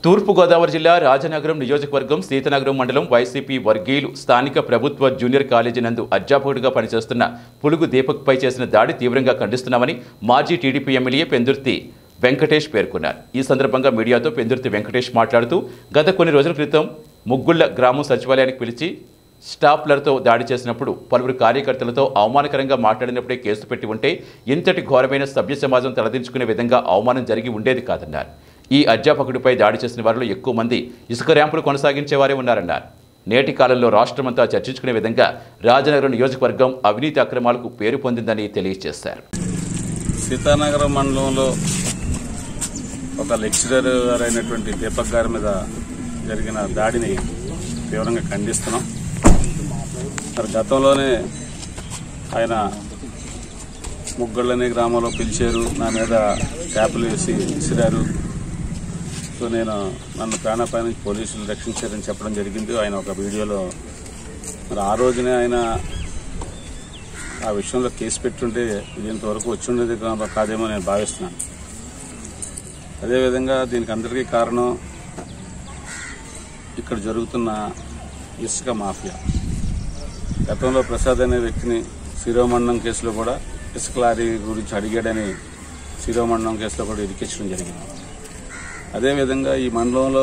తూర్పుగోదావరి జిల్లా రాజనగరం నియోజకవర్గం సీతనగరం మండలం వైసీపీ వర్గీయులు స్థానిక ప్రభుత్వ జూనియర్ కాలేజీ నందు అధ్యాపకుడిగా పనిచేస్తున్న పులుగు దీపక్పై చేసిన దాడి తీవ్రంగా ఖండిస్తున్నామని మాజీ టీడీపీ ఎమ్మెల్యే పెందుర్తి వెంకటేష్ పేర్కొన్నారు ఈ సందర్భంగా మీడియాతో పెందుర్తి వెంకటేష్ మాట్లాడుతూ గత కొన్ని రోజుల క్రితం ముగ్గుళ్ల గ్రామం సచివాలయానికి పిలిచి స్టాప్లర్తో దాడి చేసినప్పుడు పలువురు కార్యకర్తలతో అవమానకరంగా మాట్లాడినప్పుడే కేసు పెట్టి ఉంటే ఇంతటి ఘోరమైన సభ్య సమాజం తలదించుకునే విధంగా అవమానం జరిగి ఉండేది కాదన్నారు ఈ అధ్యాపకుడిపై దాడి చేసిన వారిలో ఎక్కువ మంది ఇసుక ర్యాంపులు కొనసాగించేవారే ఉన్నారన్నారు నేటి కాలంలో రాష్ట్రమంతా చర్చించుకునే విధంగా రాజనగరం నియోజకవర్గం అవినీతి అక్రమాలకు పేరు పొందిందని తెలియజేశారు సీతానగరం మండలంలో ఒక లెక్చరర్ గారు అయినటువంటి దీపక్ గారి మీద జరిగిన దాడిని తీవ్రంగా ఖండిస్తున్నాం మరి గతంలోనే ఆయన ముగ్గళ్ళనే గ్రామంలో పిలిచారు నా మీద ట్యాపులు వేసి విసిరారు సో నేను నన్ను ప్రాణాపాయ నుంచి పోలీసులు రక్షించారని చెప్పడం జరిగింది ఆయన ఒక వీడియోలో మరి ఆ రోజునే ఆయన ఆ విషయంలో కేసు పెట్టుంటే ఇది ఇంతవరకు వచ్చి ఉండేది కా- కాదేమో నేను భావిస్తున్నాను అదేవిధంగా దీనికి అందరికీ కారణం ఇక్కడ జరుగుతున్న ఇసుక మాఫియా గతంలో ప్రసాద్ అనే వ్యక్తిని శిరోమండలం కేసులో కూడా ఇసుక లారీ గురించి అడిగాడని శిరోమండలం కేసులో కూడా ఇరికించడం జరిగింది అదేవిధంగా ఈ మండలంలో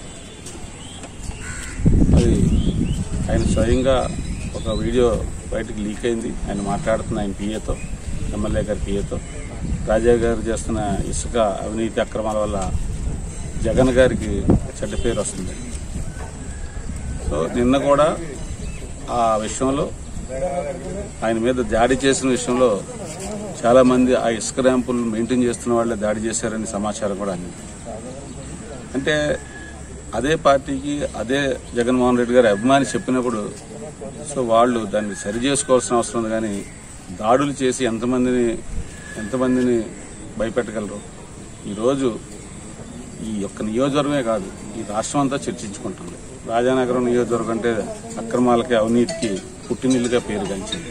అది ఆయన స్వయంగా ఒక వీడియో బయటకు లీక్ అయింది ఆయన మాట్లాడుతున్న ఆయన పిఏతో ఎమ్మెల్యే గారి పిఏతో రాజా గారు చేస్తున్న ఇసుక అవినీతి అక్రమాల వల్ల జగన్ గారికి చెడ్డ పేరు వస్తుంది సో నిన్న కూడా ఆ విషయంలో ఆయన మీద దాడి చేసిన విషయంలో చాలా మంది ఆ ఇసుక ర్యాంపులు మెయింటైన్ చేస్తున్న వాళ్ళే దాడి చేశారని సమాచారం కూడా అందింది అంటే అదే పార్టీకి అదే జగన్మోహన్ రెడ్డి గారి అభిమాని చెప్పినప్పుడు సో వాళ్ళు దాన్ని సరి చేసుకోవాల్సిన అవసరం ఉంది కానీ దాడులు చేసి ఎంతమందిని ఎంతమందిని భయపెట్టగలరు ఈరోజు ఈ యొక్క నియోజకవర్గమే కాదు ఈ రాష్ట్రం అంతా చర్చించుకుంటుంది రాజానగరం నియోజకవర్గం అంటే అక్రమాలకి అవినీతికి పుట్టినిల్లుగా పేరుగాంచింది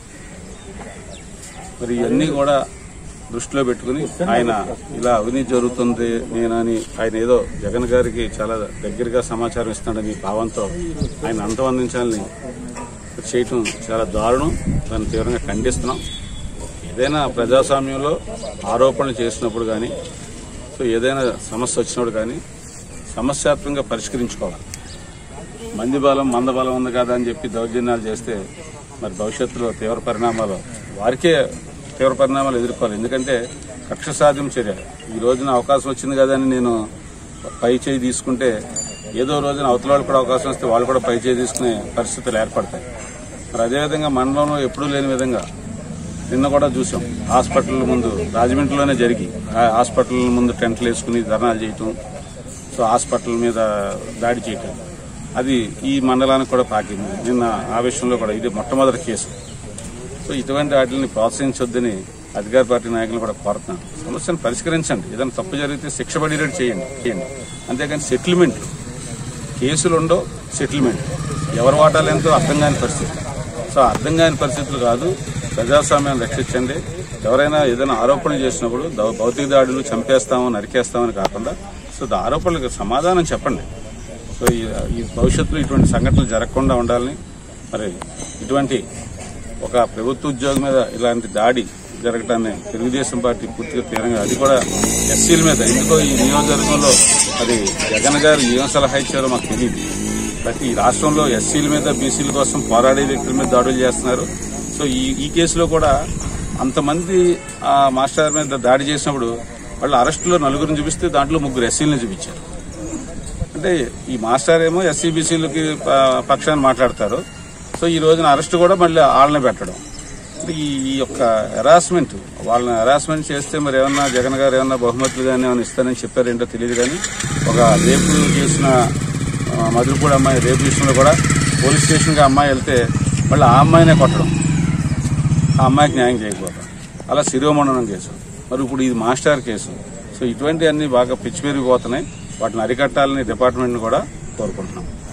మరి ఇవన్నీ కూడా దృష్టిలో పెట్టుకుని ఆయన ఇలా అవినీతి జరుగుతుంది నేనని ఆయన ఏదో జగన్ గారికి చాలా దగ్గరగా సమాచారం ఇస్తున్నాడని భావంతో ఆయన అంతమందించాలని చేయటం చాలా దారుణం దాన్ని తీవ్రంగా ఖండిస్తున్నాం ఏదైనా ప్రజాస్వామ్యంలో ఆరోపణలు చేసినప్పుడు కానీ సో ఏదైనా సమస్య వచ్చినప్పుడు కానీ సమస్యాత్మకంగా పరిష్కరించుకోవాలి మంది బలం మంద బలం ఉంది కదా అని చెప్పి దౌర్జన్యాలు చేస్తే మరి భవిష్యత్తులో తీవ్ర పరిణామాలు వారికే తీవ్ర పరిణామాలు ఎదుర్కోవాలి ఎందుకంటే కక్ష సాధ్యం చర్య ఈ రోజున అవకాశం వచ్చింది కదా అని నేను పై చేయి తీసుకుంటే ఏదో రోజున అవతల వాళ్ళు కూడా అవకాశం వస్తే వాళ్ళు కూడా పై చేయి తీసుకునే పరిస్థితులు ఏర్పడతాయి మరి అదేవిధంగా మండలంలో ఎప్పుడూ లేని విధంగా నిన్న కూడా చూసాం హాస్పిటల్ ముందు రాజమండ్రిలోనే జరిగి ఆ హాస్పిటల్ ముందు టెంట్లు వేసుకుని ధర్నాలు చేయటం సో హాస్పిటల్ మీద దాడి చేయటం అది ఈ మండలానికి కూడా పాకింది నిన్న ఆ విషయంలో కూడా ఇది మొట్టమొదటి కేసు సో ఇటువంటి వాటిని ప్రోత్సహించొద్దని అధికార పార్టీ నాయకులు కూడా కోరుతున్నాను సమస్యను పరిష్కరించండి ఏదైనా తప్పు జరిగితే శిక్ష పడేటట్టు చేయండి చేయండి అంతేగాని సెటిల్మెంట్ కేసులు ఉండో సెటిల్మెంట్ ఎవరి వాటాలు ఎంతో అర్థం కాని పరిస్థితి సో అర్థం కాని పరిస్థితులు కాదు ప్రజాస్వామ్యాన్ని రక్షించండి ఎవరైనా ఏదైనా ఆరోపణలు చేసినప్పుడు దౌ- భౌతిక దాడులు చంపేస్తాము నరికేస్తామని కాకుండా సో దా ఆరోపణలకు సమాధానం చెప్పండి సో ఈ- ఈ భవిష్యత్తులో ఇటువంటి సంఘటనలు జరగకుండా ఉండాలని మరి ఇటువంటి ఒక ప్రభుత్వ ఉద్యోగం మీద ఇలాంటి దాడి జరగటాన్ని తెలుగుదేశం పార్టీ పూర్తిగా తీవ్రంగా అది కూడా ఎస్సీల మీద ఎందుకో ఈ నియోజకవర్గంలో అది జగన్ గారు ఏం సలహా ఇచ్చారో మాకు తెలియదు ప్రతి ఈ రాష్ట్రంలో ఎస్సీల మీద బీసీల కోసం పోరాడే వ్యక్తుల మీద దాడులు చేస్తున్నారు సో ఈ ఈ కేసులో కూడా అంతమంది ఆ మాస్టర్ మీద దాడి చేసినప్పుడు వాళ్ళు అరెస్టులో నలుగురిని చూపిస్తే దాంట్లో ముగ్గురు ఎస్సీలను చూపించారు అంటే ఈ మాస్టర్ ఏమో ఎస్సీ బీసీలకి పక్షాన్ని మాట్లాడతారు సో ఈ రోజున అరెస్ట్ కూడా మళ్ళీ వాళ్ళని పెట్టడం అంటే ఈ ఈ యొక్క హెరాస్మెంట్ వాళ్ళని హెరాస్మెంట్ చేస్తే మరి ఏమన్నా జగన్ గారు ఏమన్నా బహుమతులు కానీ ఏమైనా ఇస్తారని చెప్పారేంటో తెలియదు కానీ ఒక రేపు చేసిన ఆ, మధురపూడి అమ్మాయి రేపు విషయంలో కూడా పోలీస్ స్టేషన్కి అమ్మాయి వెళ్తే మళ్ళీ ఆ అమ్మాయినే కొట్టడం ఆ అమ్మాయికి న్యాయం చేయకపోవడం అలా శిరోమండనం కేసు మరి ఇప్పుడు ఇది మాస్టర్ కేసు సో ఇటువంటివన్నీ బాగా పిచ్చి పెరిగిపోతున్నాయి వాటిని అరికట్టాలని డిపార్ట్మెంట్ని కూడా కోరుకుంటున్నాం